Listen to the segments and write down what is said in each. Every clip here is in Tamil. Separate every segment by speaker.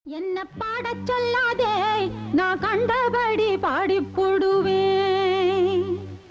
Speaker 1: என்ன பாடச் சொல்லாதே நான் கண்டபடி பாடிப் போடுவேன்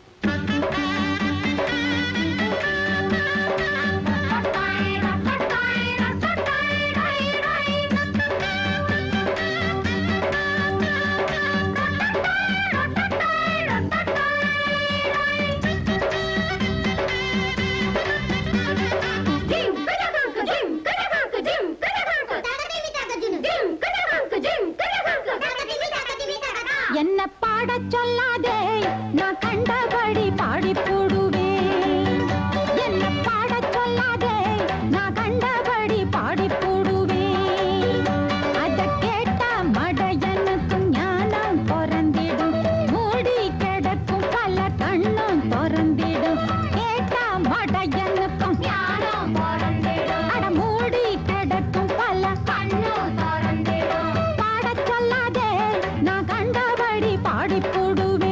Speaker 1: என்ன பாடச் சொல்லாதே நான் கண்டபடி பாடிப் போடுவேன் என்ன பாடச் சொல்லாதே நான் கண்டபடி பாடிப் போடுவேன் அதக் கேட்ட மடையனுக்கும் ஞானம் பிறந்திடும் மூடி கிடக்கும் பல கண்ணும் திறந்திடும் கேட்ட மடையனுக்கும் ஞானம் பிறந்திடும் அட மூடி கிடக்கும் பல கண்ணும் திறந்திடும் பாடச் சொல்லாதே நான் கண்டபடி பாடிப் போடுவேன்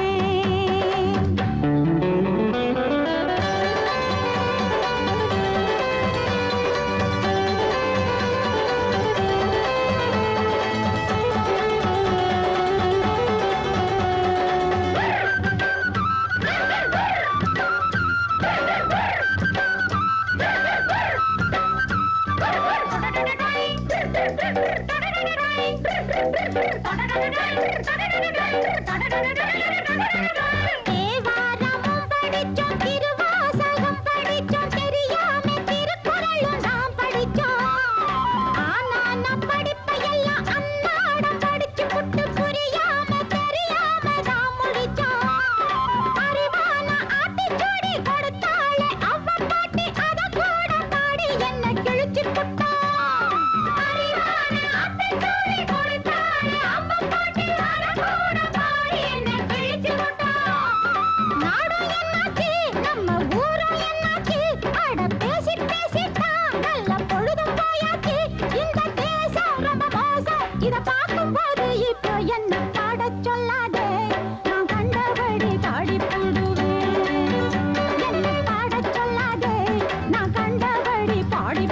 Speaker 1: தேவாரமும் படிச்சோம் திருவாசகம் படிச்சோம் தெரியாம திருக்குறளும் நாம் படிச்சோம் ஆனா நம் படிப்பையெல்லாம் அன்னாடம் படிச்சு புட்டு புரியாம தெரியாம நாம் முடிச்சோம் அறிவான ஆத்திச்சூடி கொடுத்தாளே அவ பாட்டி அத கூட பாடி என்ன கிழிச்சு புட்டான் அறிவான ஆத்திச்சூடி கொடுத்தாளே அவ பாட்டி அத கூட பாடி என்ன கிழிச்சு புட்டான் நாடும் என்னாச்சு நம்ம ஊரும் என்னாச்சு அட பேசி பேசிட்டான் நல்ல பொழுதும் போயாச்சு இந்த தேசம் ரொம்ப மோசம் இத பார்க்கும்போது இப்போ என்ன பாடச் சொல்லாதே நான் கண்டபடி பாடி போடுவேன் என்ன பாடச் சொல்லாதே நான் கண்டபடி பாடி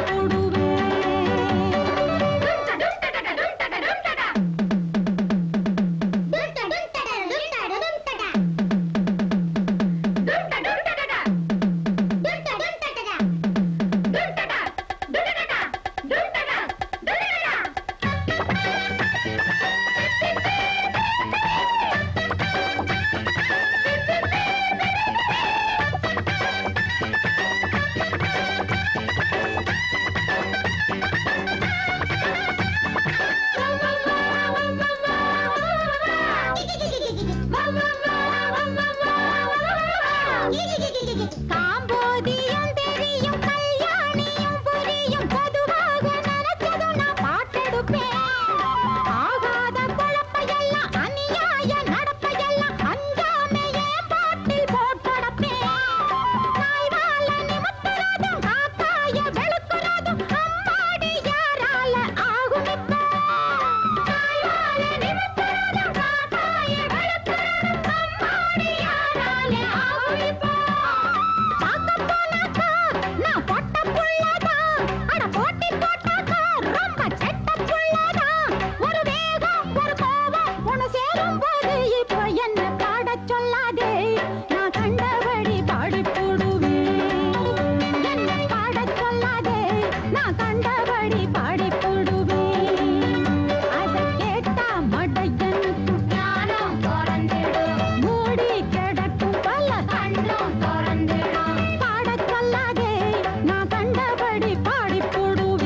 Speaker 1: காம்போதியும் தெரியும் கல்யாணியும் புரியும் பொதுவாக நினைச்சதும் நான் பாட்டெடுப்பேன் ஆகாத குழப்பையெல்லாம் அநியாய நடப்பையெல்லாம் அஞ்சாம என் பாட்டில் போட்டடப்பேன் நாய்வால நிமித்துறதும் காக்காய வெளுக்குறதும் அம்மாடி யாரால ஆகும் இப்போ நாய்வால நிமித்துறதும் காக்காய வெளுக்குறதும் அம்மாடி யாரால ஆகும் இப்போ பார்க்க போனாக்கா நான் பொட்ட புள்ளதான் அட போட்டி போட்டாக்கா ரொம்ப செட்ட புள்ளதான் ஒரு வேகம் ஒரு கோபம் உன சேரும் போது இப்போ என்ன பாடச் சொல்லாதே நான் கண்டபடி பாடி போடுவேன் என்ன பாடச் சொல்லாதே நான் கண்டபடி பாடி போடுவேன் அதை கேட்டா மடையனுக்கு ஞானம் பிறந்திடும் மூடி கிடக்கும் பல கண்ணும் திறந்திடும் பாடச் சொல்லாதே நான் கண்டபடி பாடி போடுவேன்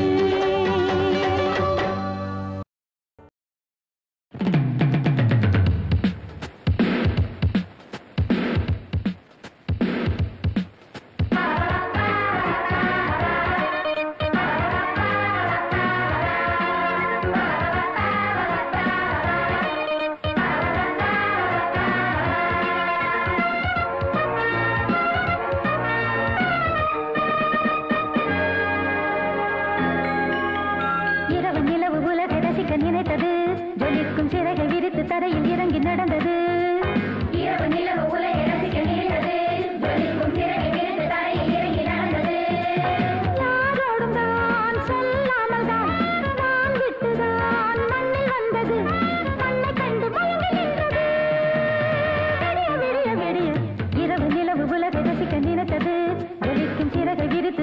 Speaker 2: இரவு நிலவு உலகை ரசிக்க நினைத்தது ஜொலிக்கும் சிறகை விரித்து தரையில் இறங்கி நடந்தது இரவு நிலவு உலகை ரசிக்க நினைத்தது ஜொலிக்கும் சிறகை விரித்து தரையில் இறங்கி நடந்தது யாரோடும் தான் சொல்லாமல் தான் நான் விட்டுதான்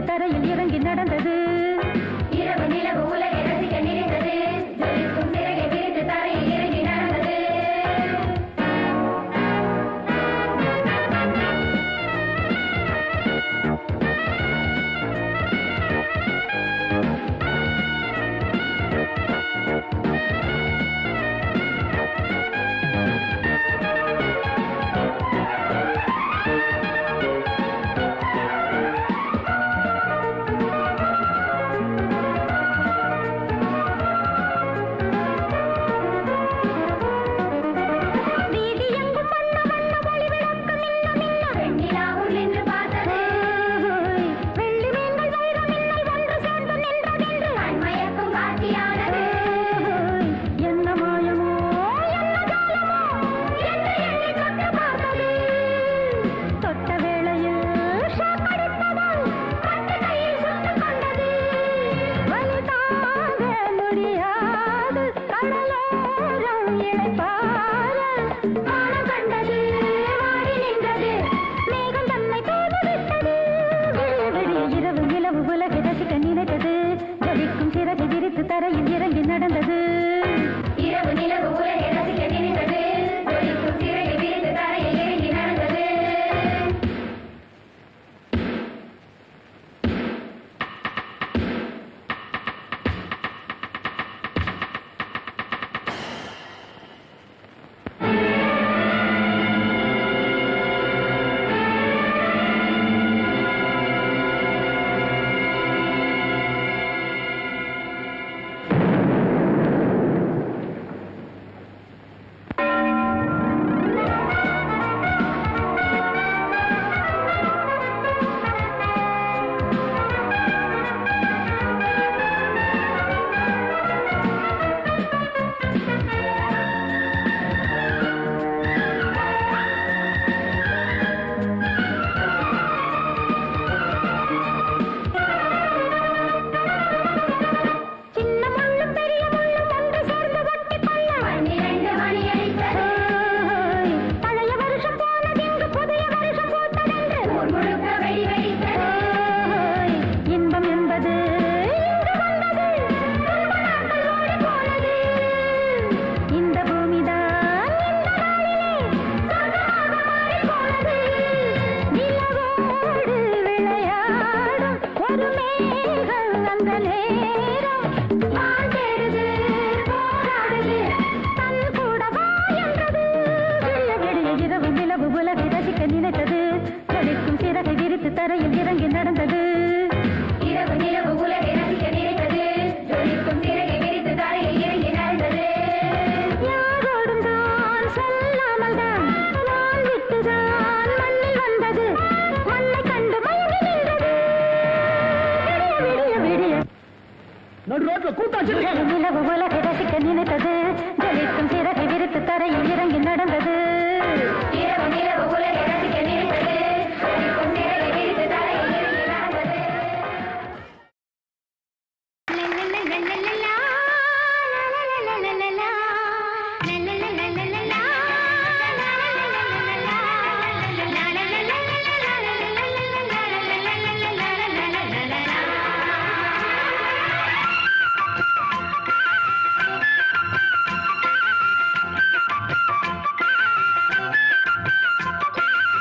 Speaker 2: தரையில் இறங்கி நடந்தது இரவு நிலவு உலகை ரசிக்க நினைத்தது ஜொலிக்கும் சிறகை விரித்து தரையில் இறங்கி நடந்தது வீதி எங்கும் வண்ண வண்ண ஒளி விளக்கு மின்ன மின்ன வெண்ணிலாவும் நின்று பார்த்தது வெள்ளி மீன்கள் வைர மின்னல் ஒன்று சேர்ந்து நின்றதென்று கண்மயக்கும் காட்சியானது என்ன மாயமோ என்ன ஜாலமோ என்று எண்ணி தொட்டு பார்த்தது தொட்ட வேளையில் ஷாக் அடித்தது கண்டு கையில் சுட்டுக் கொண்டது வலி தாங்க முடியாது கடலோரம் இளைப்பாற வானம் கண்டது வாடி நின்றது மேகம் தன்னை தூது விட்டது விடிய இரவு நிலவு உலகை ரசிக்க நினைத்தது ஜலிக்கும் சிறகு விரித்து தரையில் இறங்கி நடந்தது இரவு நிலவு உலகை ரசிக்க நினைத்தது ஜலிக்கும் சிறகு விரித்து தரையில் இறங்கி நடந்தது சின்ன முள்ளும் பெரிய முள்ளும் ஒன்று சேர்ந்து ஒட்டிக் கொள்ள பன்னிரண்டு மணி அடித்தது பழைய வருஷம் போனதென்று புதிய வருஷம் பூத்ததென்று ஊர் முழுக்க வெடி வெடித்தது இன்பம் என்பது இங்கு வந்தது துன்ப நாட்கள் ஓடிப் போனது இந்த பூமிதான் இந்த நாளிலே சொர்க்கமாக மாறிப் போனது நிலவோடு விளையாடும் ஒரு மேகம் அந்த நேரம் வான் தேடுது போராடுது தன் கூட வா என்றது விடிய விடிய இரவு நிலவு உலகை ரசிக்க நினைத்தது ஜலிக்கும் சிறகை விரித்து தரையில் இறங்கி நடந்தது இரவு நிலவு உலகை ரசிக்க நினைத்தது ஜொலிக்கும் சிறகை விரித்து தரையில் இறங்கி நடந்தது யாரோடும் தான் சொல்லாமல் தான் நான் விட்டுதான் மண்ணில் வந்தது மண்ணை கண்டு மயங்கி நின்றது விடிய விடிய விடிய
Speaker 3: நடு ரோட்ல கூட்டாச்சு
Speaker 2: இரவு நிலவு உலகை ரசிக்க நினைத்தது ஜலிக்கும் சிறகை விரித்து தரையில் இறங்கி நடந்தது இரவு நிலவு உலகை ரசிக்க நினைத்தது ஜலிக்கும் சிறகை விரித்து தரையில் இறங்கி நடந்தது
Speaker 1: la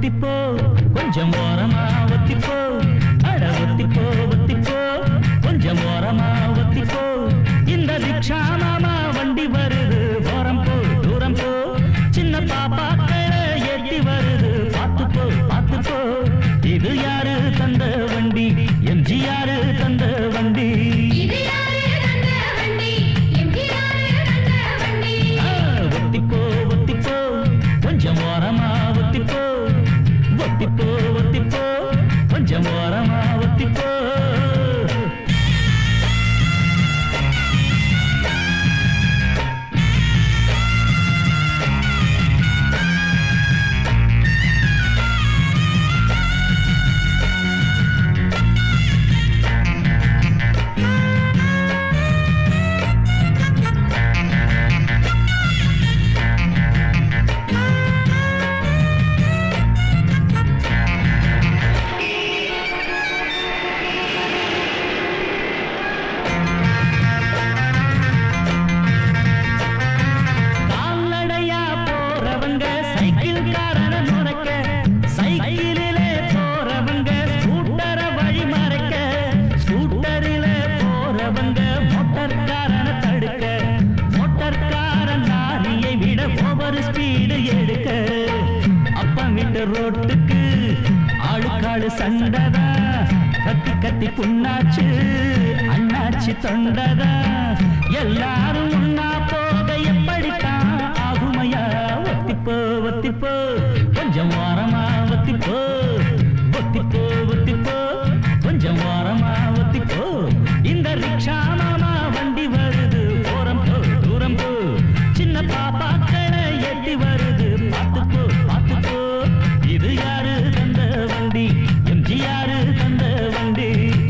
Speaker 4: ஒத்திப்போ கொஞ்சம் ஓரமா ஒத்திப்போ அட ஒத்திப்போ ஒத்திப்போ கொஞ்சம் ஓரமா ஒத்திப்போ இந்த ரிக்ஷா மாமா வண்டி வருது ஓரம் போ தூரம் போ சின்ன பாப்பாக்களை ஏத்தி வருது பார்த்து போ பார்த்து போ இது யாரு தந்த வண்டி எம்ஜிஆர் தந்த வண்டி ஆ, ஒத்திப்போ ஒத்திப்போ கொஞ்சம் ஓரமா ஒத்திப்போ ஒத்திப்போ ஒத்திப்போ கொஞ்சம் ஓரமா ஒத்திப்போ கால்நடையா போறவங்க சைக்கிள் காரன முறைக்க சைக்கிளிலே போறவங்க ஸ்கூட்டரை வழி மறைக்க ஸ்கூட்டரில போறவங்க மோட்டார் காரன தடுக்க மோட்டார் காரன் லாரியை விட ஓவர் ஸ்பீடு எடுக்க அப்பம் விட்டு ரோட்டுக்கு ஆளுக்காளு சண்டதா கத்தி கத்தி புண்ணாச்சு அண்ணாச்சி தொண்டதா எல்லாரும் ஒன்னா போக எப்படித்தான் ஆகுமையா ஒத்திப்போ ஒத்திப்போ கொஞ்சம் வாரமா ஒத்திப்போ ஒத்திப்போ ஒத்திப்போ கொஞ்சம் வாரமா ஒத்திப்போ இந்த ரிக்ஷா மாமா வண்டி வருது ஓரம் போ தூரம் போ சின்ன பாப்பாக்களை ஏத்தி வருது பார்த்து போ பார்த்து போ இது யாரு தந்த வண்டி எம்ஜிஆர் தந்த வண்டி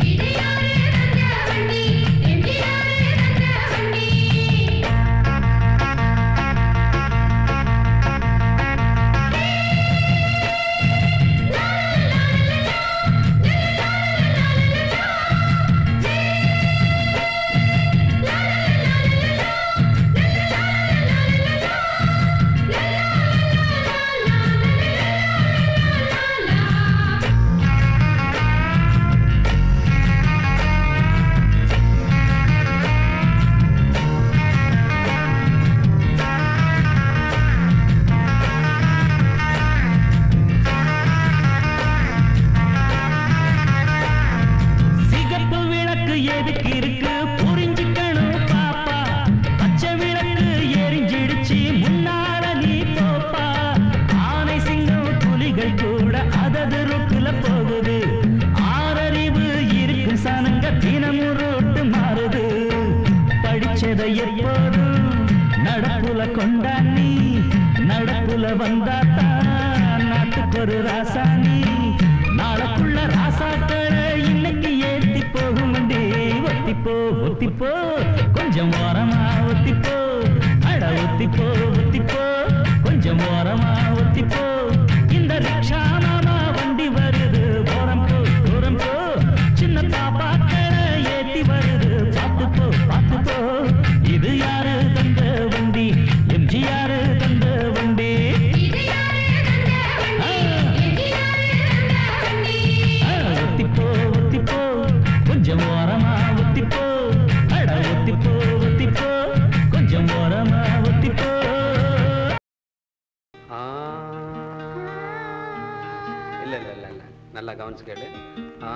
Speaker 4: சிகப்பு விளக்கு எதுக்கு இருக்கு புரிஞ்சுக்கணும் பாப்பா பச்சை விளக்கு எரிஞ்சிடுச்சு முன்னால நீ போப்பா ஆனை சிங்கம் புலிகள் கூட அதது ரோட்டுல போகுது ஆறறிவு இருக்கு சனங்க தினமும் ரோட்டு மாறுது படிச்சதை எப்போதும் நடப்புல கொண்டாண்ணி நடப்புல வந்தாத்தான் நாட்டுக்கு ஒரு ராசாணி நாளைக்குள்ள ராசாக்களை இன்னைக்கு ஏத்தி போகும் வண்டி ஒத்திப்போ ஒத்திப்போ கொஞ்சம் ஓரமா ஒத்திப்போ அட ஒத்திப்போ ஒத்திப்போ கொஞ்சம் ஓரமா ஒத்திப்போ இந்த ரிக்ஷா மாமா வண்டி வருது ஓரம் போ தூரம் போ சின்ன பாப்பாக்களை ஏத்தி வருது பார்த்து போ பார்த்து போ இது யாரு தந்த வண்டி எம்ஜிஆர் தந்த வண்டி ஆ. ஆ, ஒத்திப்போ ஒத்திப்போ கொஞ்சம் ஓரமா ஒத்திப்போ அட ஒத்திப்போ ஒத்திப்போ கொஞ்சம் ஓரமா ஒத்திப்போ
Speaker 5: ஆ. இல்ல இல்ல இல்ல இல்ல நல்லா கவனிச்சு கேளு ஆ.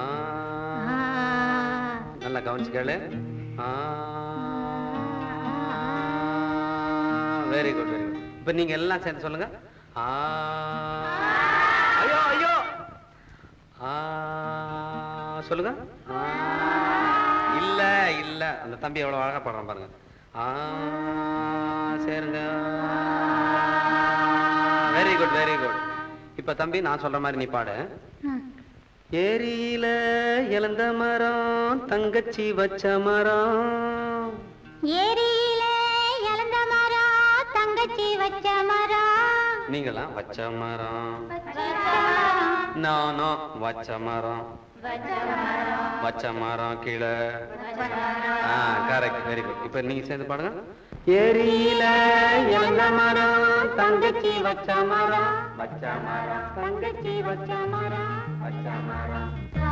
Speaker 5: நல்லா கவனிச்சு கேளு வெரி குட் வெரி குட் இப்ப நீங்க எல்லாம் சேர்ந்து சொல்லுங்க ஆ. ஐயோ ஐயோ ஆ. சொல்லுங்க ஆ. இல்ல இல்ல அந்த தம்பி எவ்வளவு அழகா பாடுறான் பாருங்க ஆ சரிங்க வெரி குட் வெரி குட் இப்ப தம்பி நான் சொல்ற மாதிரி நீ பாடு ஏரியில இழந்த மரம் தங்கச்சி வச்ச மரம்
Speaker 1: ஏரியில இழந்த மரம் தங்கச்சி வச்ச மரம்
Speaker 5: நீங்களாம் வச்ச மரம்
Speaker 1: வச்ச மரம்,
Speaker 5: நானும் வச்ச மரம்
Speaker 1: வச்ச மரம்,
Speaker 5: வச்ச மரம் கீழே
Speaker 1: வச்ச மரம்.
Speaker 5: ஆ கரெக்ட் வெரி குட் இப்ப நீங்க சேர்ந்து பாடுங்க ஏரியில இழந்த மரம் தங்கச்சி வச்ச மரம் வச்ச மரம் தங்கச்சி வச்ச மரம் வச்ச மரம்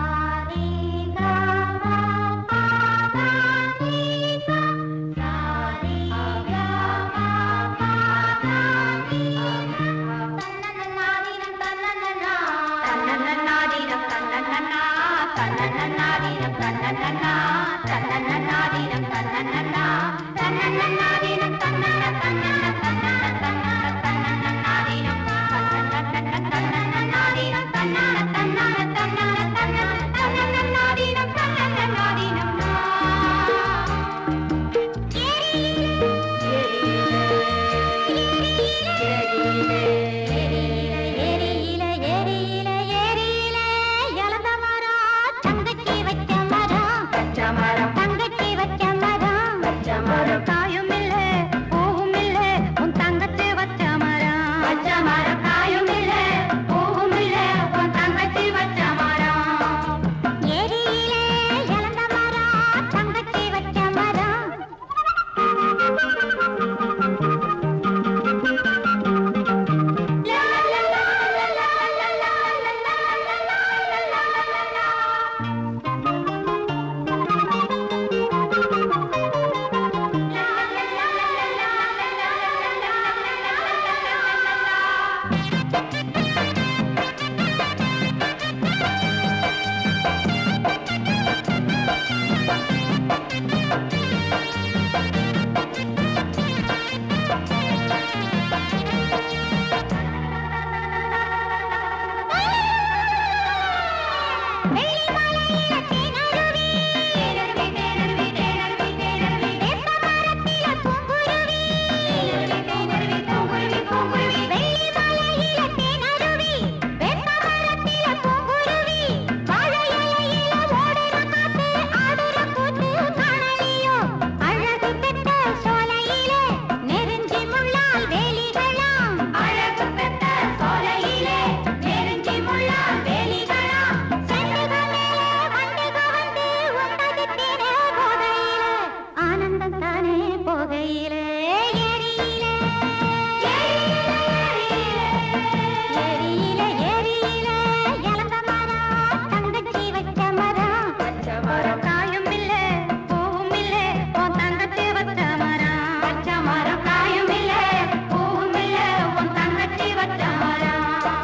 Speaker 1: ஏரியில ஏரியில ஏரியில இழந்த மரம் தங்கச்சி வச்ச மரம் வச்ச மரம் தங்கச்சி வச்ச மரம் வச்ச மரம் காயும் இல்ல பூவும் இல்ல உன் தங்கச்சி வச்ச மரம் வச்ச மரம் காயும் இல்ல பூவும் இல்ல உன் தங்கச்சி வச்ச மரம் ஏரியில இழந்த மரம் தங்கச்சி வச்ச மரம் அழகு பெற்ற சோலையிலே நெருஞ்சி முள்ளால் வேலிகளாம் செண்டுகள் மேலே வண்டுகள் வந்து உண்டதித்தினே போகையிலே ஆனந்தம் தானே போகையிலே ஏரியிலே ஏரியிலே ஏரியிலே இழந்த மரம் தங்கச்சி வச்ச மரம் வச்ச மரம் காயும் இல்ல பூவும் இல்ல உன் தங்கச்சி வச்ச மரம் வச்ச மரம் காயும் இல்ல பூவும் இல்ல உன் தங்கச்சி வச்ச மரம்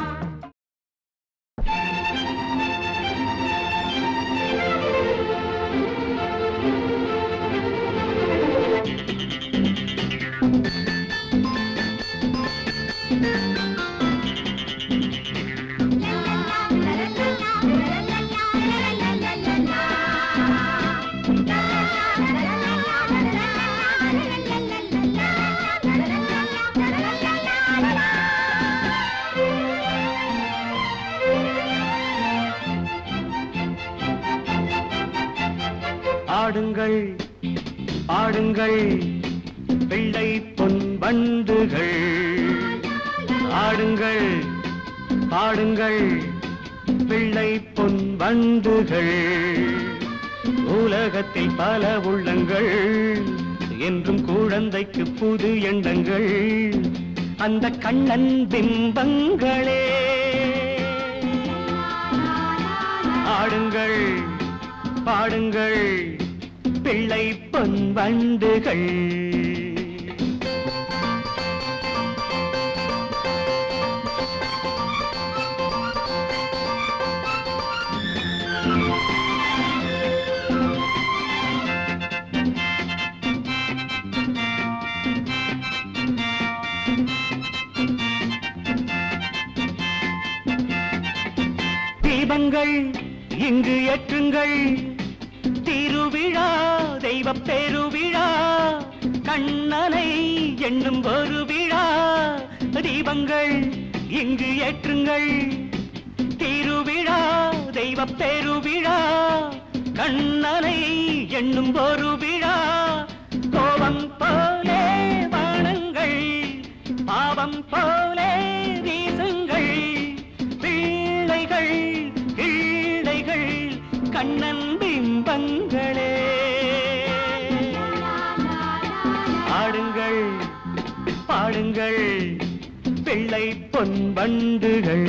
Speaker 4: ஆடுங்கள் ஆடுங்கள் பிள்ளை பொன் வண்டுகள் ஆடுங்கள் ஆடுங்கள் பிள்ளை பொன் வண்டுகள் உலகத்தில் பல உள்ளங்கள் என்றும் குழந்தைக்கு புது எண்ணங்கள் அந்த கண்ணன் பிம்பங்களே ஆடுங்கள் பாடுங்கள் பிள்ளை பொன் வண்டுகள் தீபங்கள் இங்கு ஏற்றுங்கள் திருவிழா தெய்வ பெருவிழா கண்ணனை எண்ணும் ஒரு விழா தீபங்கள் இங்கு ஏற்றுங்கள் திருவிழா தெய்வ பெருவிழா கண்ணனை எண்ணும் ஒரு விழா கோபம் போலே வானங்கள் பாவம் போலே வீசுங்கள் பிள்ளைகள் கிள்ளைகள் கண்ணன் பிம்பங்களே ஆடுங்கள் பொன் வண்டுகள்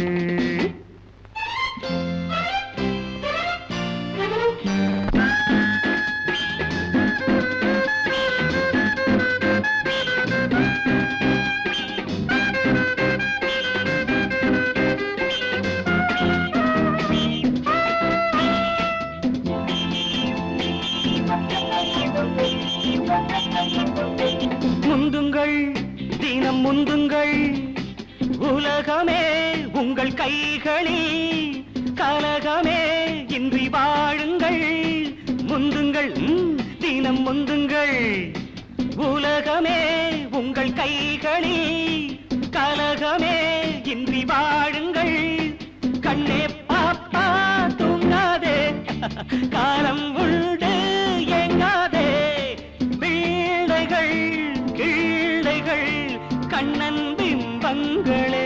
Speaker 4: முந்துங்கள் தினம் முந்துங்கள் உலகமே உங்கள் கைகளில் கலகமே இன்றி வாழுங்கள் முந்துங்கள் ம், தினம் முந்துங்கள் உலகமே உங்கள் கைகளில் கலகமே இன்றி வாழுங்கள் கண்ணே பாப்பா தூங்காதே காலம் உண்டு ஏங்காதே வீணைகள் கீழைகள் கண்ணன் பிம்பங்களே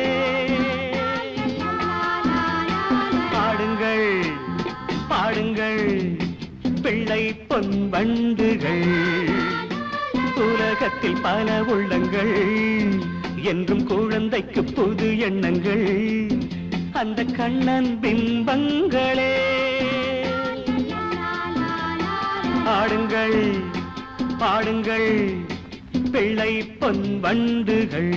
Speaker 4: பாடுங்கள் பாடுங்கள் பிள்ளை பொன் வண்டுகள் உலகத்தில் பல உள்ளங்கள் என்றும் குழந்தைக்கு புது எண்ணங்கள் அந்த கண்ணன் பிம்பங்களே பாடுங்கள் பாடுங்கள் பிள்ளை பொன் வண்டுகள்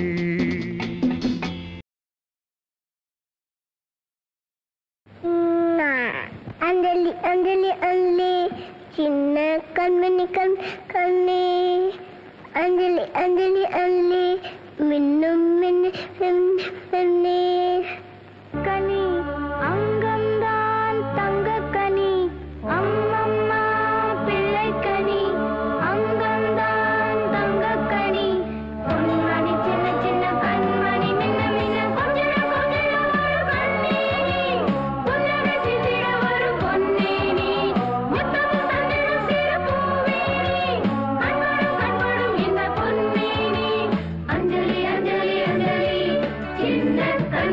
Speaker 6: அஞ்சலி அஞ்சலி அஞ்சலி சின்ன கண்மணி கண் கண்ணே அஞ்சலி அஞ்சலி அஞ்சலி மின்னும் மின்னு மின்னே கனி அங்கம்தான் தங்க கனி அம்மம்மா பிள்ளை கனி அங்கம்தான் தங்க கனி பொன்மணி சின்ன சின்ன கண்மணி மின்ன மின்ன கொஞ்சிட கொஞ்சிட ஒரு கண்ணீனி புன்னகை சிந்திட ஒரு பொன்னேனி முத்தமும் தந்திட சிறு பூவேனி கண்படும் கண்படும் இந்த பொன்னேனி அஞ்சலி அஞ்சலி அஞ்சலி சின்ன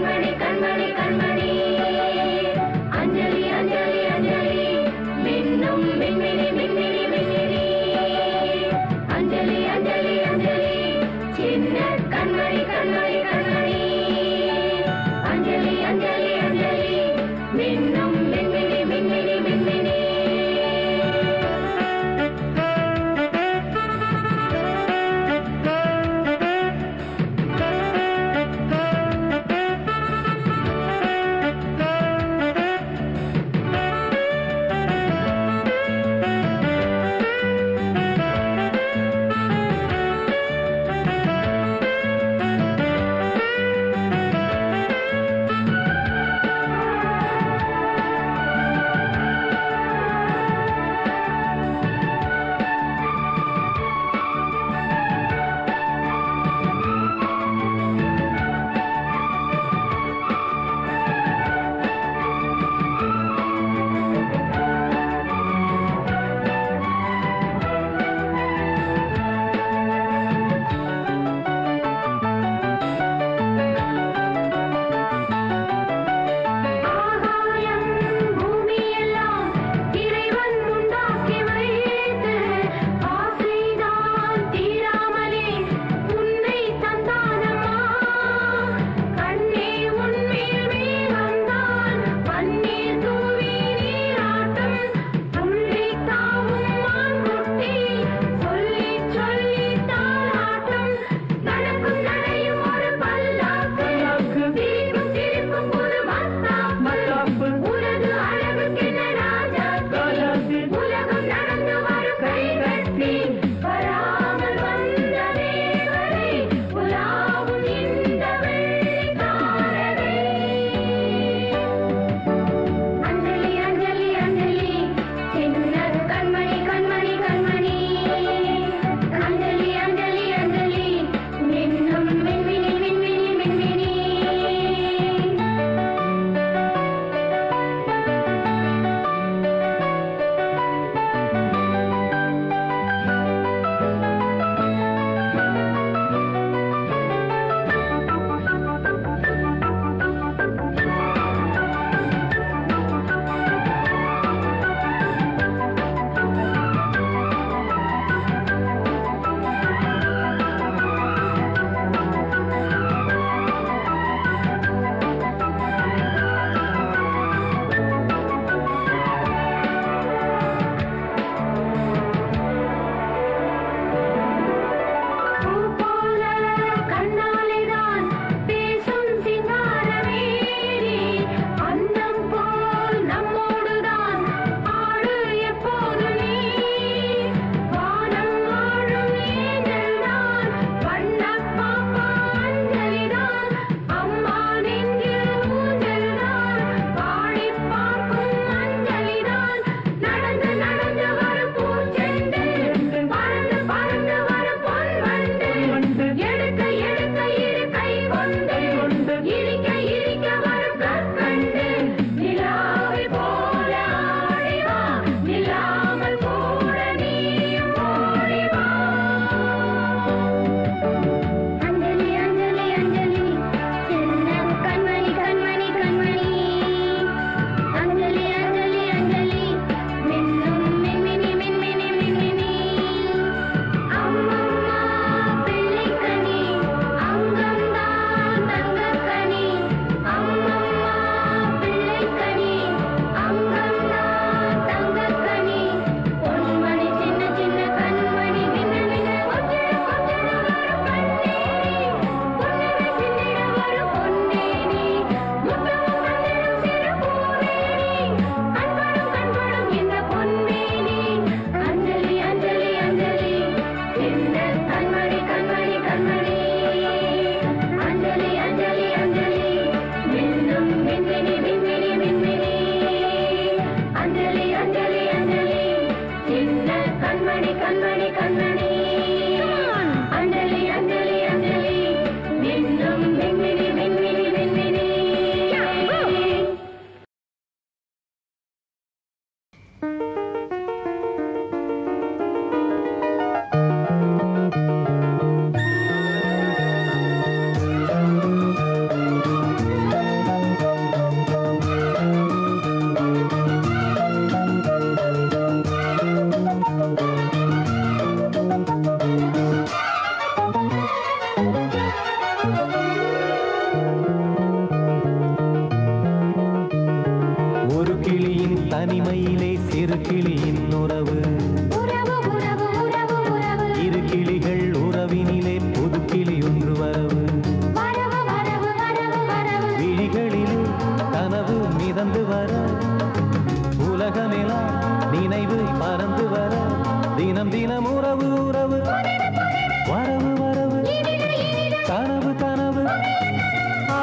Speaker 7: தனிமையிலே சிறு கிளியின் உறவு
Speaker 2: உறவு உறவு உறவு உறவு
Speaker 7: இரு கிளிகள் உறவினிலே புது கிளி ஒன்று வரவு
Speaker 2: வரவு வரவு வரவு வரவு
Speaker 7: விழிகளிலே கனவு மிதந்து வர உலகமெல்லாம் நினைவு பறந்து வர தினம் தினம் உறவு உறவு வரவு வரவு கனவு கனவு ஆ,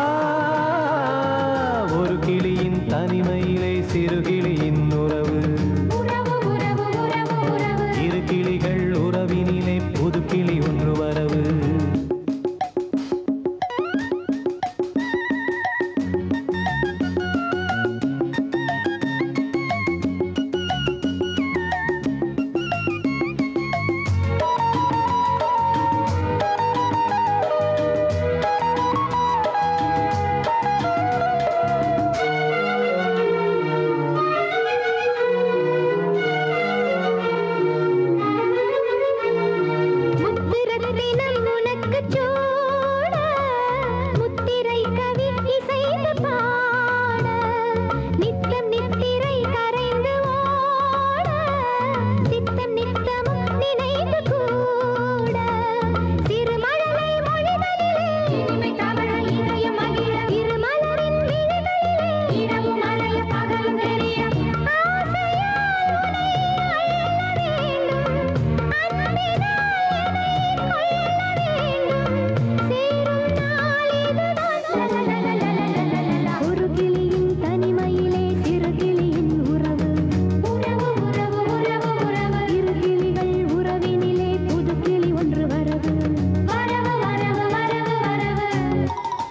Speaker 7: ஒரு கிளியின் தனிமையிலே சிறு கிளியின் உறவு
Speaker 2: உறவு உறவு உறவு உறவு
Speaker 7: இரு கிளிகள் உறவினிலே புது கிளி ஒன்று வரவு
Speaker 2: முத்திரத்தினம் உனக்குச் சூட, முத்திரை கவி இசைந்து பாட, நித்தம் நித்திரை கரைந்து ஓட, சித்தம் நித்தமும் நினைந்து கூட. சிறுமழலை மொழிகளிலே இனிமை தவழ இதயம் மகிழ, இருமலரின் விழிகளிலே இரவும் மறைய பகலும் தெரிய, ஆசையால் உனை அள்ள வேண்டும் ஒரு கிளியின் தனிமையிலே சிறு கிளியின் உறவு உறவு உறவு உறவு உறவு இரு கிளிகள் உறவினிலே புது கிளி ஒன்று வரவு வரவு வரவு வரவு வரவு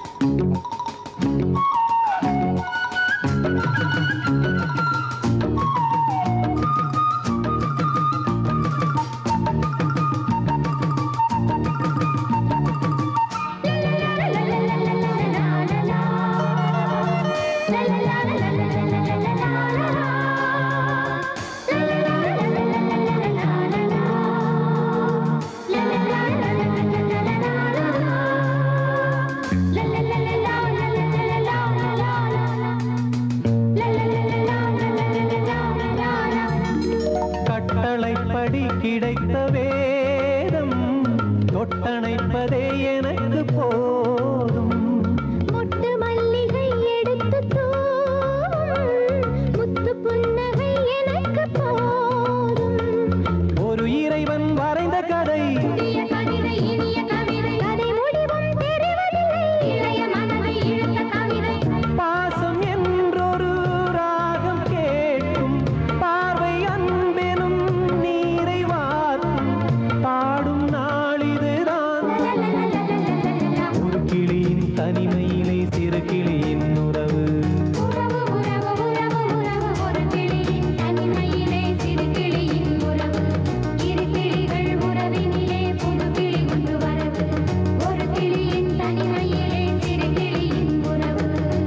Speaker 7: கட்டளைப்படி கிடைத்த வேதம் தொட்டணைப்பதே எனக்கு போதும்
Speaker 2: முட்டு மல்லிகை எடுத்து தூவும் முத்து புன்னகை எனக்கு போதும்
Speaker 7: ஒரு இறைவன் வரைந்த கதை
Speaker 2: புதிய கவிதை இனிய கவிதை கதை முடிவும் தெரிவதில்லை இளைய மனதை இழுத்த கவிதை
Speaker 7: பாசம் என்றொரு ராகம் கேட்கும் பார்வை அன்பெனும் நீரை வார்க்கும் பாடும் நாளிதுதான் ஒரு கிளியின் தனிமையிலே சிறு கிளியின் உறவு
Speaker 2: உறவு உறவு உறவு உறவு ஒரு கிளியின் தனிமையிலே சிறு கிளியின் உறவு இரு கிளிகள் உறவினிலே புது கிளி ஒன்று வரவு ஒரு கிளியின் தனிமையிலே சிறு கிளியின் உறவு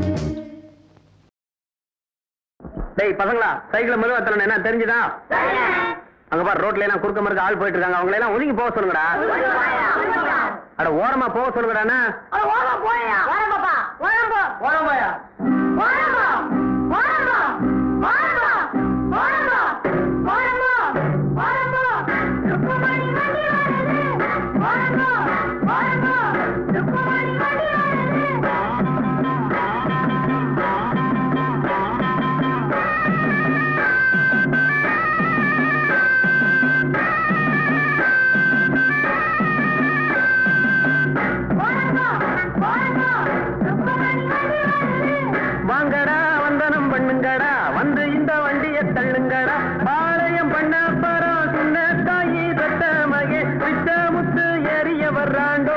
Speaker 5: டேய் பசங்களா சைக்கிள் மெதுவா தரணும் என்ன தெரிஞ்சுதா அங்க பாரு ரோட்ல எல்லாம் குறுக்க மறுக்க ஆள் போயிட்டு இருக்காங்க அவங்கள எல்லாம் ஒதுங்கி போக சொல்லுங்கடா அட ஓரமா போக சொல்லுங்கடா ஓரமா போயா ஓரமாப்பா ஓரமா ஓரமாயா ஓரமா ஓரமா ஓரமா ஓரமா ஓரமா ஓரமா ருக்குமணி வண்டி வருது ஓரமா ஓரமா ருக்குமணி வண்டி வருது வாங்கடா வந்தனம் பண்ணுங்கடா வந்து இந்த வண்டிய தள்ளுங்கடா பாளையம் பண்ண பரம் சின்ன தாயி தொட்ட மகே விட்ட முத்து எரிய வர்றாண்டோ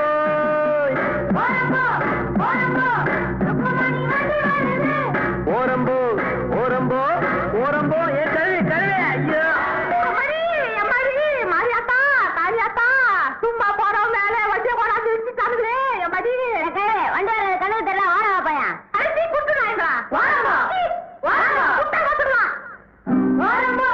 Speaker 5: ஓரம்போ ஓரம்போ ஓரம்போ ஏ கழுவி கழுவி ஐயோ
Speaker 2: சும்மா போறோம் மேல வண்டிய கொண்டாந்து வச்சுட்டாங்களே மடி வண்டிய கனவு தெரியல வாடா பையன் அரிசி குடுத்துறாங்களா வாடா வாடா குட்ட குடுத்துறான் வாடா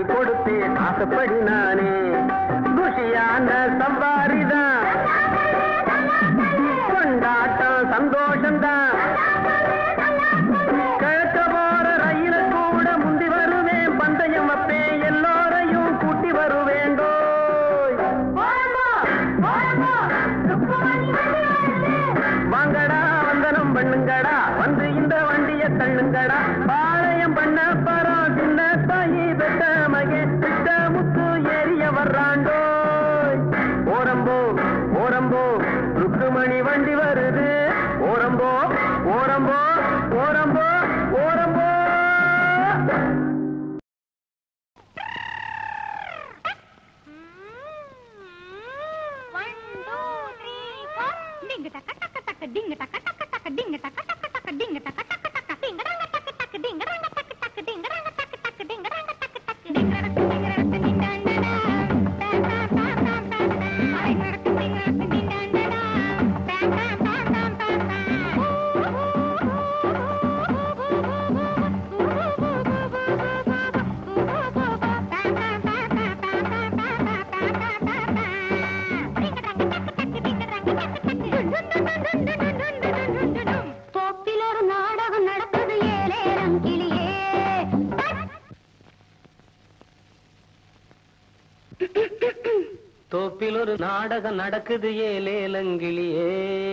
Speaker 5: கொடுத்தேன் ஆசைப்படி நானே குஷியான சவாரிதான் கொண்டாட்டம் சந்தோஷம்தான் கிழக்க போற ரயில கூட முந்தி வருவேன் பந்தயம் வைப்பேன் எல்லோரையும் கூட்டி வருவேண்டோ வாங்கடா வந்தனம் பண்ணுங்கடா வந்து இந்த வண்டிய தள்ளுங்கடா பாளையம் பண்ண பரம் சின்ன தாயி பெட்ட மகே பிட்ட முத்து ஏறிய வர்றாண்டோ ஓரம்போ ஓரம்போ ருக்குமணி வண்டி வருது ஓரம்போ ஓரம்போ ஓரம்போ ஓரம்போ
Speaker 1: One, two, three, four. Ding taka taka taka ding taka taka taka ding taka taka taka ding taka taka taka ding ranga taka taka ding ranga taka taka ding ranga taka taka ding ranga taka taka ding ranga ding ranga ding dan da da ta ta ta ta ta ta ai ranga ding ranga ding dan da da ta ta ta ta ta தோப்பில் ஒரு நாடகம் நடக்குது ஏலேரம் கிளியே
Speaker 5: தோப்பில் ஒரு நாடகம் நடக்குது ஏலேலங்கிளியே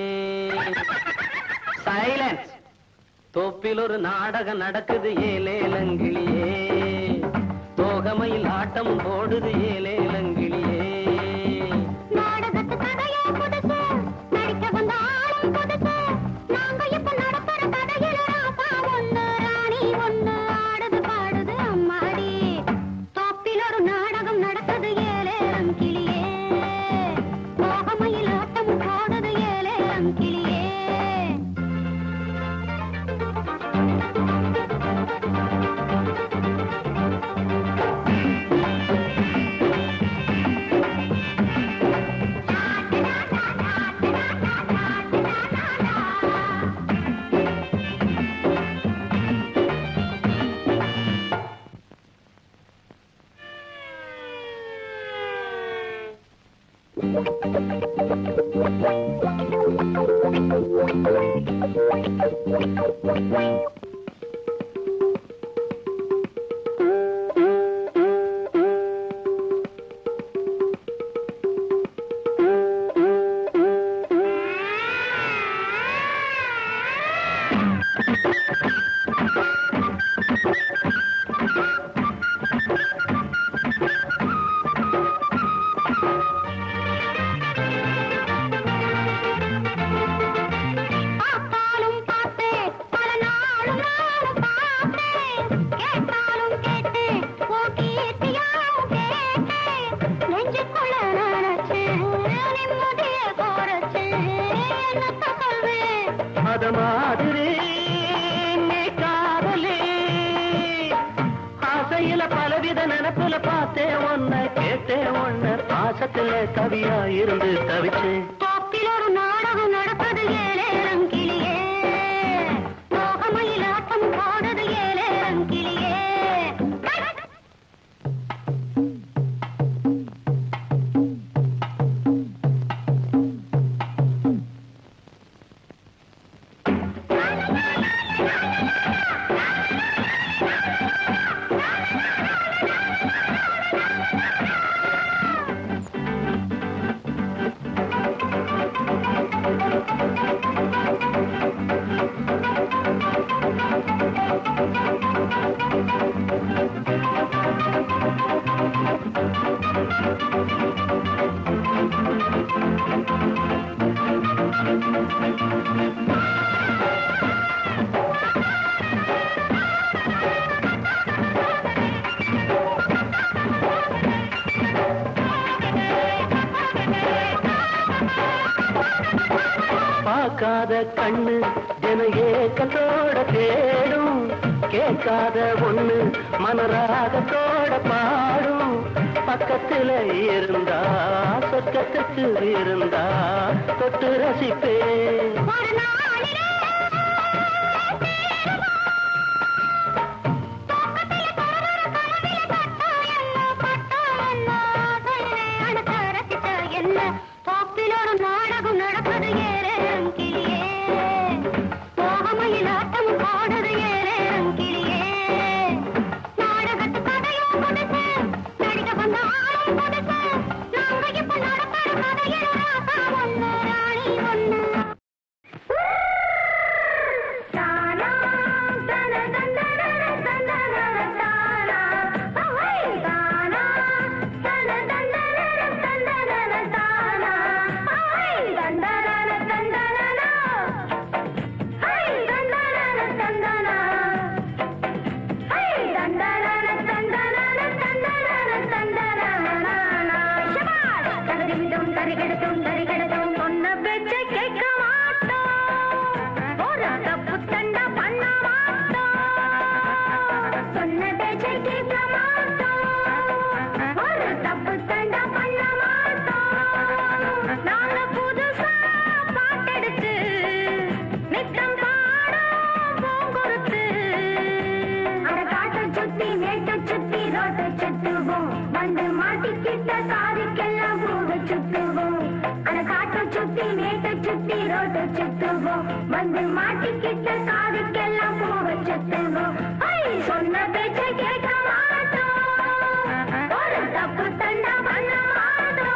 Speaker 5: சைலன்ஸ் தோப்பில் ஒரு நாடகம் நடக்குது ஏலேலங்கிளியே தோகமையில் ஆட்டம் போடுது ஏலேலங்கிளியே
Speaker 1: நாடகத்து கதையே புதுசு நடிக்க வந்த ஆளும் புதுசு நாங்க இப்ப நடத்துற கதையில ராசா ஒண்ணு ராணி ஒண்ணு ஆடுது பாடுது அம்மாடி தோப்பில் ஒரு நாடகம் நடக்குது ஏலேலம் கிளியே மோகமையில் ஆட்டம் போடுது ஏலேலம் கிளியே பார்த்தாலும் பார்த்தேன் பல நாளும் நானும் பார்த்தேன் கேட்டாலும் கேட்டேன் உன் கீர்த்தியாவும் கேட்டேன் நெஞ்சுக்குள்ள நினைச்சேன் நிம்மதிய குறைச்சேன் என்னத்த சொல்வேன்
Speaker 5: அத மாதிரி நீ காதலே ஆசையில பலவித நினைப்புல பார்த்தேன் ஒன்ன கேட்டேன் ஒன்ன பாசத்துல கவியா இருந்து தவிச்சேன்
Speaker 1: தோப்பில் ஒரு நாடகம் நடப்பது ஏலேரம் கிளியே மோகமயில் ஆட்டம் போடுது ஏலேரம் கிளியே
Speaker 5: பார்க்காத கண்ணு என ஏக்கத்தோட தேடும் கேட்காத ஒண்ணு மனராகத்தோட பாடும் பக்கத்துல இருந்தா சொர்க்கத்துக்கு இருந்தா தொட்டு ரசிப்பேன்
Speaker 1: ஒரு நாளிலே தூக்கத்திலே தொடர கனவிலே கட்டாயம்
Speaker 2: பேச்சை கேட்க மாட்டோம் ஒரு தப்பு தண்டா பண்ண மாட்டோம் நாங்க புதுசா பாட்டெடுத்து நித்தம் பாடும் பூங்குருத்து அட காட்டை சுத்தி மேட்டை சுத்தி ரோட்டை சுத்துவோம் வந்து மாட்டிக்கிட்ட காதுக்கெல்லாம் பூவை சுத்துவோம் அட காட்டை சுத்தி மேட்டை சுத்தி ரோட்டை சுத்துவோம் வந்து மாட்டிக்கிட்ட காதுக்கெல்லாம் பூவை சுத்துவோம் ஐ, சொன்ன பேச்சை கேட்க மாட்டோம் ஒரு தப்பு தண்டா பண்ண மாட்டோம்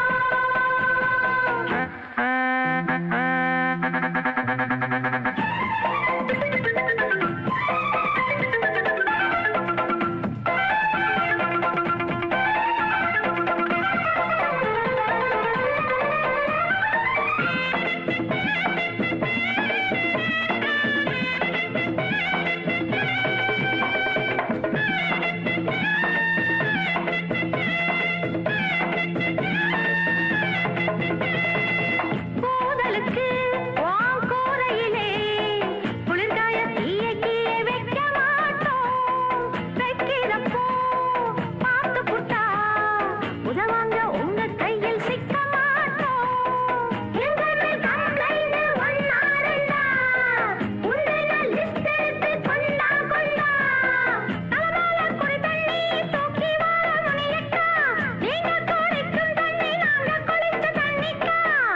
Speaker 2: கூதலுக்கு உன் கூரையிலே குளிர்காய தீய கீழே வைக்க மாட்டோம் வைக்கிறப்போ பார்த்து புட்டா உதவாங்க உங்க கையில் சிக்க மாட்டோம் எங்க மேல் கம்ப்ளைண்ட் ஒன்னா ரெண்டா உங்களை லிஸ்ட் எடுத்து கொண்டா கொண்டா தலைமையில குடி தண்ணி தூக்கி வாழ முனையக்கா நீங்க குடிக்கும் தண்ணி நாங்க குளிச்ச தண்ணிக்கா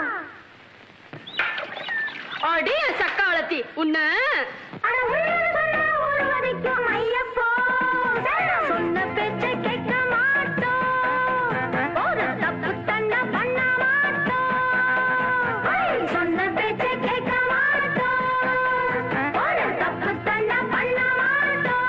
Speaker 8: அடிய சக்காலத்தி உன்ன
Speaker 2: அட உள்ளது சொன்னா ஒரு வரைக்கும் ஐயப்போ சொன்ன பேச்சை கேட்க மாட்டோம் ஒரு தப்பு தண்டா பண்ண மாட்டோம் ஐ, சொன்ன பேச்சை கேட்க மாட்டோம் ஒரு தப்பு தண்டா பண்ண மாட்டோம்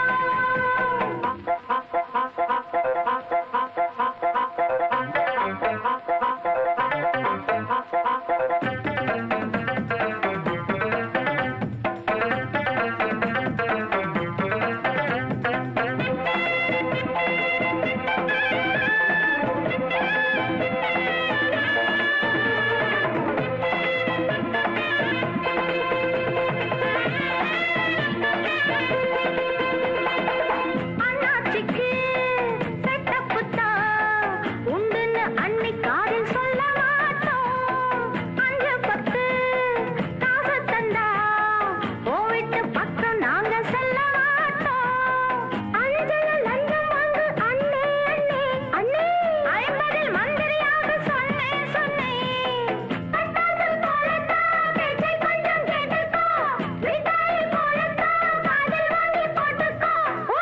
Speaker 2: அண்ணாச்சிக்கு செட்டப்பு தான் உண்டுன்னு அன்னைக்காரில் சொல்ல மாட்டோம் அஞ்சு பத்து காசு தந்தா போவிட்டு பக்கம் நாங்க செல்ல மாட்டோம் அஞ்சல லஞ்சம் வாங்கு அண்ணே அண்ணே அண்ணே ஐம்பதில் மந்திரியாக சொன்னேன் சொன்னேன் பட்டாசு போலத்தான் பேச்சை கொஞ்சம் கேட்டுக்கோ மிட்டாய் போலத்தான் காதில் வாங்கி போட்டுக்கோ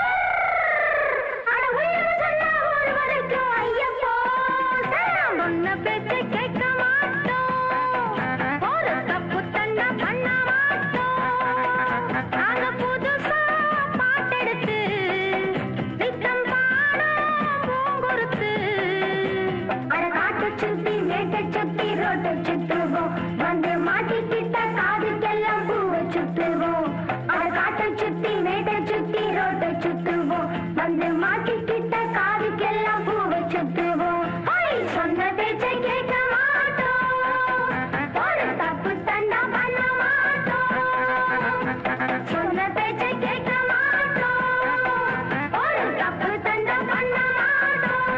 Speaker 2: அட உள்ளது சொன்னா ஒரு வரைக்கும் ஐயப்போ சொன்ன பேச்சை கேட்க மாட்டோம் ஒரு தப்பு தண்டா பண்ண மாட்டோம் நாங்க புதுசா பாட்டெடுத்து நித்தம் பாடும் பூங்குருத்து அட காட்டை சுத்தி மேட்டை சுத்தி ரோட்டை சுத்துவோம் வந்து மாட்டிக்கிட்ட காதுக்கெல்லாம் பூவை சுத்துவோம் அட காட்டை சுத்தி மேட்டை சுத்தி ரோட்டை சுத்துவோம் வந்து மாட்டிக்கிட்ட காதுக்கெல்லாம் பூவை சுத்துவோம் ஹை, சொன்ன பேச்சை கேட்க மாட்டோம் ஒரு தப்பு தண்டா பண்ண மாட்டோம் சொன்ன பேச்சை கேட்க மாட்டோம் ஒரு தப்பு தண்டா பண்ண மாட்டோம்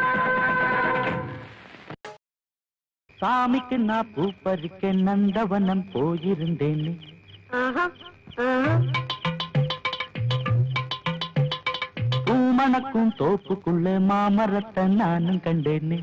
Speaker 4: சாமிக்கு நான் பூ பறிக்க நந்தவனம் போயிருந்தேன் பூமணக்கும் தோப்புக்குள்ள மாமரத்தை நானும் கண்டேனே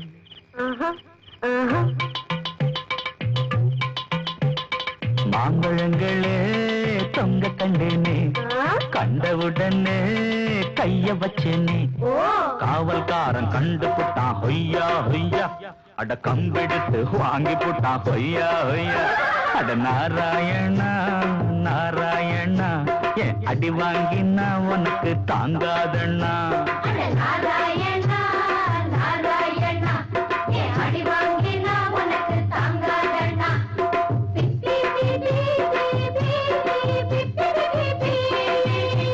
Speaker 4: மாம்பழங்களே தொங்க கண்டேனே கண்டவுடனே கைய வச்சேனே காவல்காரன் கண்டு புட்டான் ஹொய்யா ஹொய்யா அட கம்பெடுத்து வாங்கி புட்டான் ஹொய்யா ஹொய்யா அட நாராயணா நாராயணா ஏன் அடி வாங்கினா உனக்கு தாங்காதண்ணா
Speaker 2: நாராயணா நாராயணா ஏ அடி வாங்கினா உனக்கு தாங்காதண்ணா பிப்பி பிப்பி பிப்பி பிப்பி பிப்பி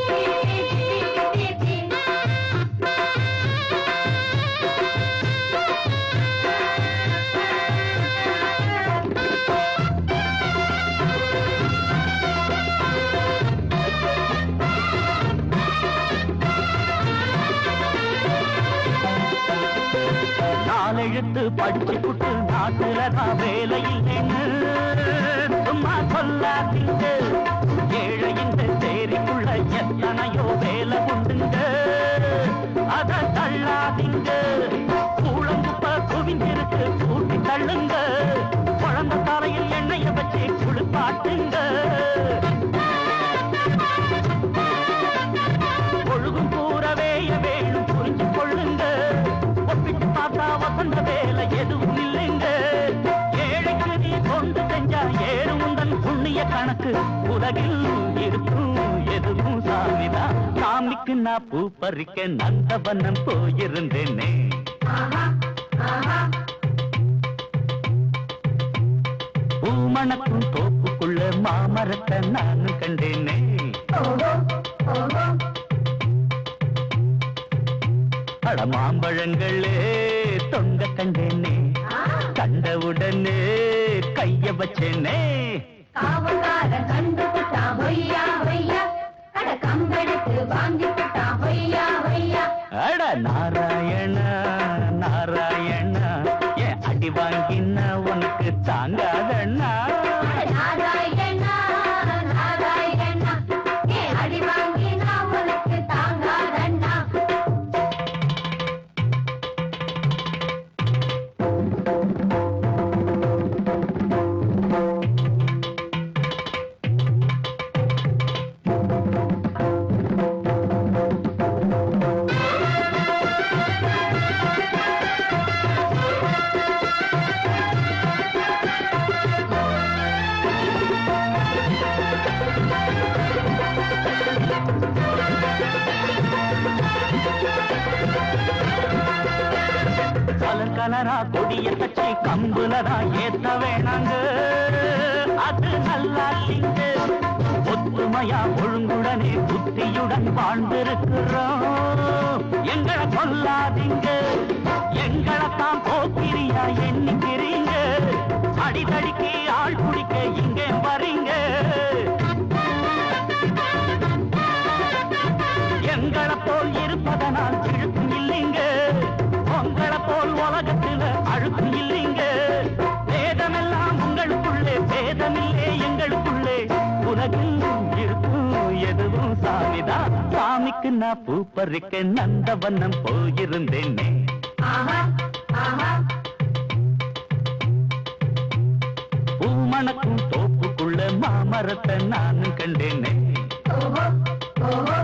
Speaker 4: இழுத்து படிச்சு புட்டு நாட்டுல தான் வேலை இல்லைன்னு சும்மா சொல்லாதீங்க ஏழையின் தேரிக்குள்ள எத்தனையோ வேலை உண்டுங்க அத தள்ளாதீங்க கூழங்குப்ப குவிஞ்சிருக்கு கூட்டி தள்ளுங்க குழந்தை தலையில் எண்ணெய வச்சு குளிப்பாட்டுங்க ஒழுகும் கூறவேய வேணும் புரிஞ்சு கொள்ளுங்க ஒப்பிட்டு பார்த்தா வசந்த வேலை எதுவும் இல்லைங்க ஏழைக்கு நீ கொண்டு செஞ்சா ஏறும் உந்தன் புண்ணிய கணக்கு உலகில் இருக்கும் எதுவும் சாமிதான் சாமிக்கு நான் பூ பறிக்க நந்தவனம் போயிருந்தேனே பூமணக்கும் தோப்புக்குள்ள மாமரத்தை நான் கண்டேனே அட மாம்பழங்களே தொங்க கண்டேனே கண்டவுடனே கைய வச்சேனே
Speaker 2: காவல்காரன் கண்டுபிட்டான் ஒய்யா ஒய்யா அட கம்பெடுத்து வாங்கி விட்டான் ஒய்யா ஒய்யா
Speaker 4: அட நாராயண நாராயண ஏன் அடி வாங்கின உனக்கு தாங்காதண்ணா
Speaker 2: நாராயணா நாராயணா ஏ அடி வாங்கினா உனக்கு தாங்காதண்ணா
Speaker 4: கலர் கலரா கொடிய கட்சி கம்புலதா ஏத்த வேணாங்க அது நல்லா இல்லைங்க ஒத்துமையா ஒழுங்குடனே புத்தியுடன் வாழ்ந்திருக்கிறோம் எங்களை கொல்லாதீங்க எங்களை தான் போக்கிரியா எண்ணிக்கிறீங்க அடிதடிக்கு ஆள் குடிக்க இங்கே வரீங்க எங்களை போல் இருப்பதனால் இழுக்கும் இல்லைங்க உங்களை போல் உலகத்துல அழுக்கும் இல்லைங்க வேதமெல்லாம் உங்களுக்குள்ளே வேதமில்லே எங்களுக்குள்ளே உலகில் இருக்கும் எதுவும் சாமிதான் சாமிக்கு நான் பூ பறிக்க நந்தவனம் போயிருந்தேனே
Speaker 2: ஆஹா ஆஹா
Speaker 4: பூமணக்கும் தோப்புக்குள்ள மாமரத்தை நானும் கண்டேனே
Speaker 2: ஓஹோ ஓஹோ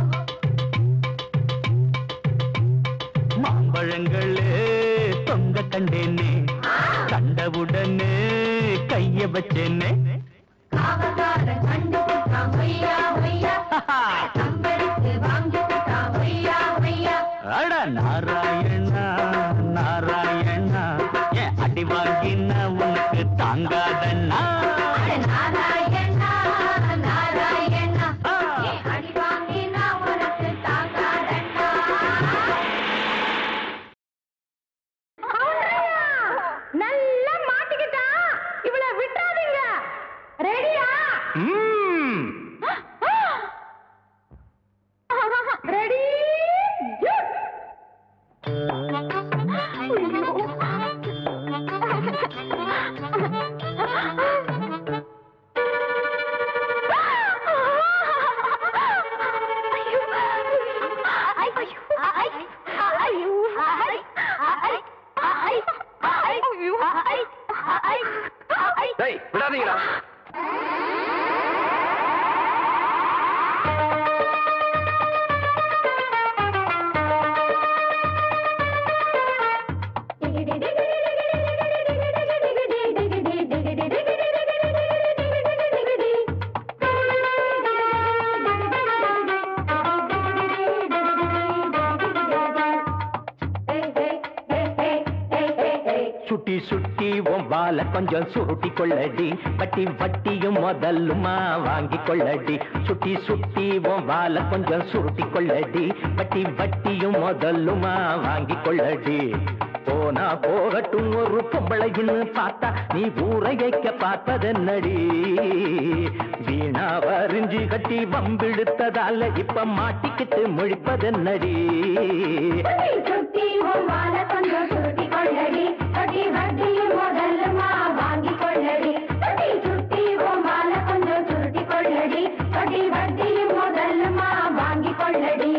Speaker 4: மாம்பழங்களே தொங்க கண்டேனே கண்டவுடனே கைய வச்சேனே
Speaker 2: காவல்காரன் கண்டுபிட்டான் ஒய்யா ஒய்யா கம்பெடுத்து வாங்கி விட்டான் ஒய்யா ஒய்யா
Speaker 4: அட நாராயணா நாராயணா ஏன் அடி வாங்கின உனக்கு தாங்காதண்ணா
Speaker 2: நாராயணா நாராயணா ஏ அடி வாங்கினா உனக்கு தாங்காதண்ணா
Speaker 1: நல்லா மாட்டிக்கிட்டா இவள விட்டாதீங்க ரெடியா ரெடி
Speaker 5: டேய் விடாதீங்களா
Speaker 7: சுட்டி சுட்டி உன் வால கொஞ்சம் சுருட்டி கொள்ளடி வட்டி வட்டியும் முதல்லுமா வாங்கி கொள்ளடி சுட்டி சுட்டி உன் வால கொஞ்சம் சுருட்டி கொள்ளடி வட்டி வட்டியும் முதல்லுமா வாங்கி கொள்ளடி போனா போகட்டும் ஒரு பொம்பளைன்னு பார்த்தா நீ ஊரையைக்க பார்ப்பதென்னடி வீணா வரிஞ்சு கட்டி வம்பிழுத்ததால இப்ப மாட்டிக்கிட்டு முழிப்பதென்னடி
Speaker 2: சுத்தி உன் வாழ கொஞ்சம் சுருட்டி கொள்ளடி வட்டி வட்டியும் முதலுமா வாங்கி கொள்ளடி வட்டி சுட்டி ஓமால கொஞ்சம் சுருட்டி கொள்ளடி வட்டி வட்டியும் முதலுமா வாங்கி கொள்ளடி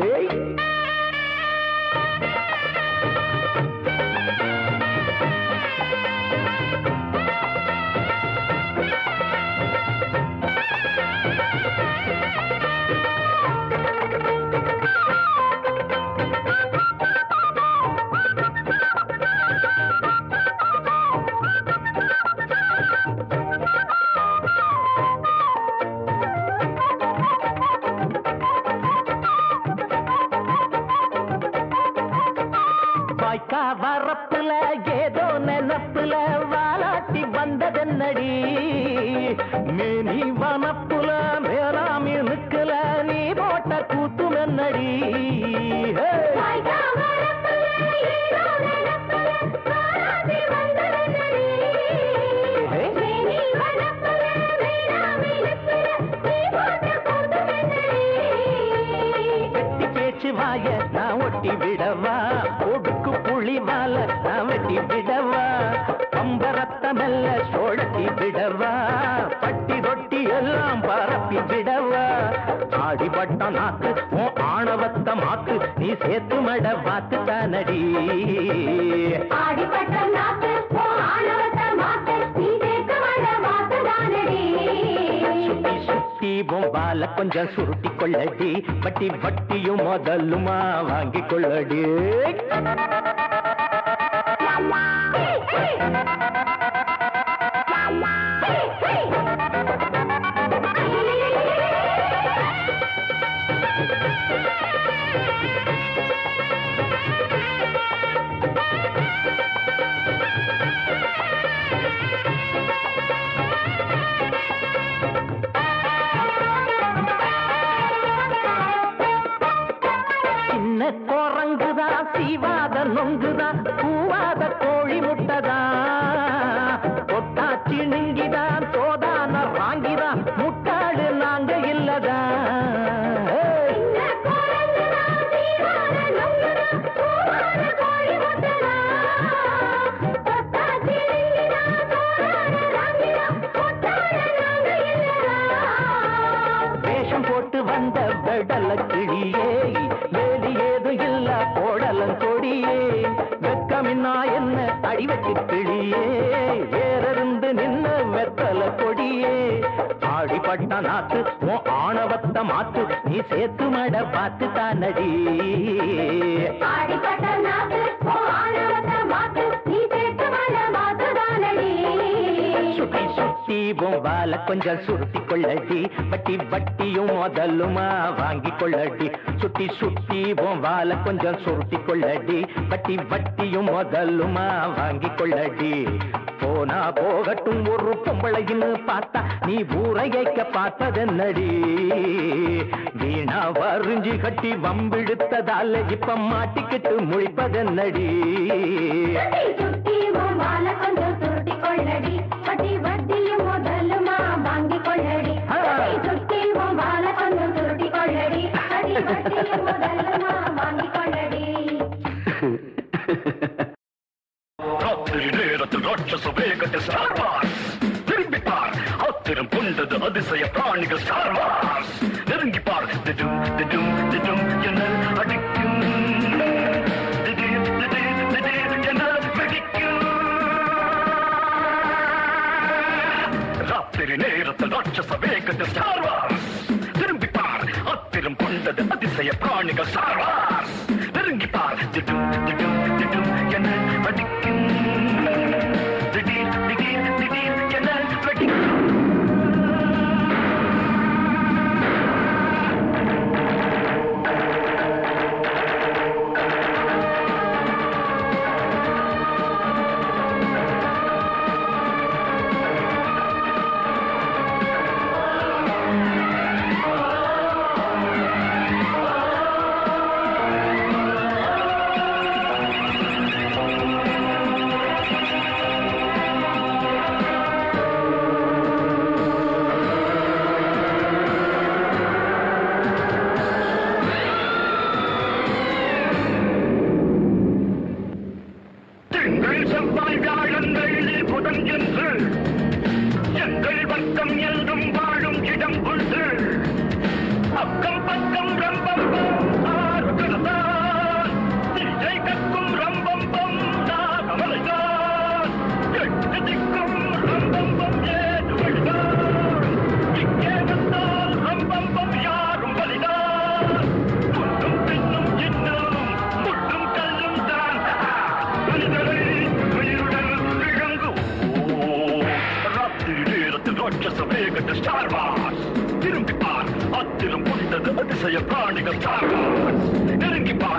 Speaker 7: வாய்க்கா வரப்புல ஏதோ நினப்புல வாலாட்டி வந்ததென்னடி மேனி வனப்புல மேலாமி நிக்கல நீ போட்ட கூத்தும் என்னடி ஹே! வெட்டி பேச்சு வாய நான் ஒட்டி விடவா ஒடுக்கு புளி மால நான் வெட்டி விடவா பம்பரத்த மெல்ல சோழட்டி விடவா பட்டி தொட்டி எல்லாம் பரப்பி விடவா ஆடிப்பட்ட நாக்கு உன் ஆணவத்த மாக்கு நீ சேர்த்து மட பார்த்து தானடி
Speaker 2: ஆடிப்பட்ட நாக்கு ஓ ஆணவத்த மாத்து நீ சேர்த்து மட மாத்து தானடி
Speaker 7: சுத்தி சுத்தி பொம்பால கொஞ்சம் சுருட்டி கொள்ளடி வட்டி வட்டியும் முதலுமா வாங்கி கொள்ளடி சின்ன குரங்குதா சீவாத நொங்குதா பூவாத கோழி முட்டதா தொட்டா சிணுங்கிதான் சோதான வாங்கிதா முட்டாடு நாங்க இல்லதா ஏய்! வேஷம் போட்டு வந்த வெடல கிளியே வேலி ஏதும் இல்ல போடலம் கொடியே வெக்கமின்னா என்ன அடிவச்சு கிளியே வேறிருந்து நின்ன வெத்தல கொடியே ஆடிப்பட்ட நாத்து உன் ஆணவத்த மாத்து நீ சேர்த்து மட பார்த்து தானடி
Speaker 2: ஆடிப்பட்ட நாக்கு ஓ ஆணவத்த மாத்து நீ சேர்த்து மட மாத்து தானடி
Speaker 7: சுத்தி சுத்தி பொம்பால கொஞ்சம் சுருட்டி கொள்ளடி வட்டி வட்டியும் முதலுமா வாங்கி கொள்ளடி சுத்தி சுத்தி பொம்பால கொஞ்சம் சுருட்டி கொள்ளடி வட்டி வட்டியும் முதலுமா வாங்கி கொள்ளடி போனா போகட்டும் ஒரு பொம்பளைன்னு பார்த்தா நீ ஊரையைக்க பார்த்ததென்னடி வீணா வரிஞ்சி கட்டி வம்பிழுத்ததால இப்ப மாட்டிக்கிட்டு முழிப்பதென்னடி
Speaker 2: சுத்தி சுத்தி மால கொஞ்சம் சுருட்டி கொள்ளடி வட்டி வட்டியும் முதலுமா வாங்கி கொள்ளடி சுத்தி சுத்தி மால கொஞ்சம் சுருட்டி கொள்ளடி வட்டி வட்டியும் முதலுமா வாங்கி கொள்ளடி
Speaker 3: ராத்திரி நேரத்தில் ராட்சச வேகத்தில் ஸ்டார் வார்ஸ் திரும்பி பார் ஆத்திரம் கொண்டது அதிசய பிராணிகள் ஸ்டார் வார்ஸ் நெருங்கி பார் திடும் திடும் திடும் என அடிக்கும் திடீர் திடீர் திடீர் என வெடிக்கும் ராத்திரி நேரத்தில் ராட்சச வேகத்தில் ஸ்டார் வார்ஸ் திரும்பி பார் ஆத்திரம் கொண்டது அதிசய பிராணிகள் ஸ்டார் வார்ஸ் நெருங்கி பார் திடும் திடும் திடும் என வெடிக்கும் திடீர் திடீர் திடீர் என வெடிக்கும்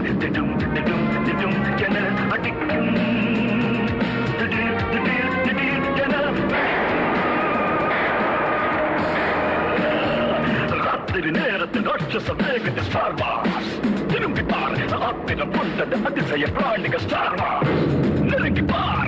Speaker 3: திடும் திடும் திடும் என அடிக்கும் திடீர் திடீர் திடீர் என ராத்திரி நேரத்தில் ராட்சச வேகத்தில் ஸ்டார் வார்ஸ் திரும்பி பார் ஆத்திரம் கொண்டது அதிசய பிராணிகள் ஸ்டார் வார்ஸ் நெருங்கி பார்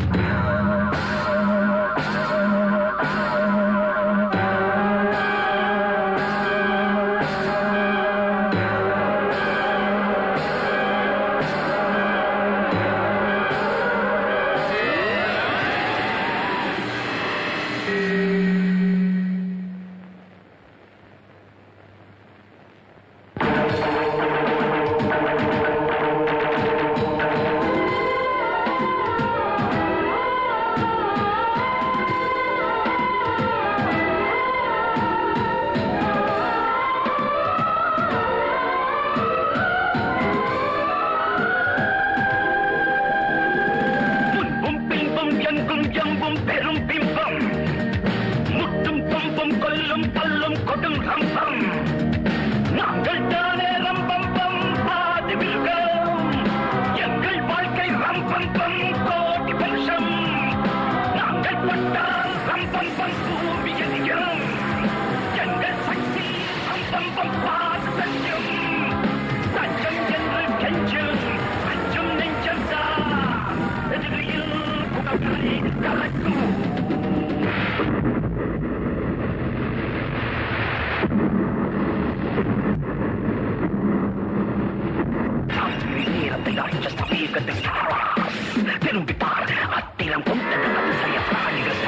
Speaker 3: முன்பும் பின்பும் எங்கும் எம்பும் பெரும் பிம்பம் முட்டும் தும்பும் கொல்லும் தள்ளும் கொடும் ரம்பம் நாங்கள் தானே ரம்பம் பம் பாதி மிருகம் எங்கள் வாழ்க்கை ரம்பம் பம் கோடி வருஷம் நாங்கள் பட்டால் ரம்பம் பம் பூமி எரிகிறோம் எங்கள் சக்தி ரம்பம் பம் பாது சத்தியம் சச்சம் என்று கெஞ்சும் அச்சும் நெஞ்சம் தான் எதிரியில் குடல்களை கலக்கும் நேரத்தில் ராட்சச வேகத்தில் திரும்பி பார் அத்திரம் கொண்டது அதிசய பிராணிகள்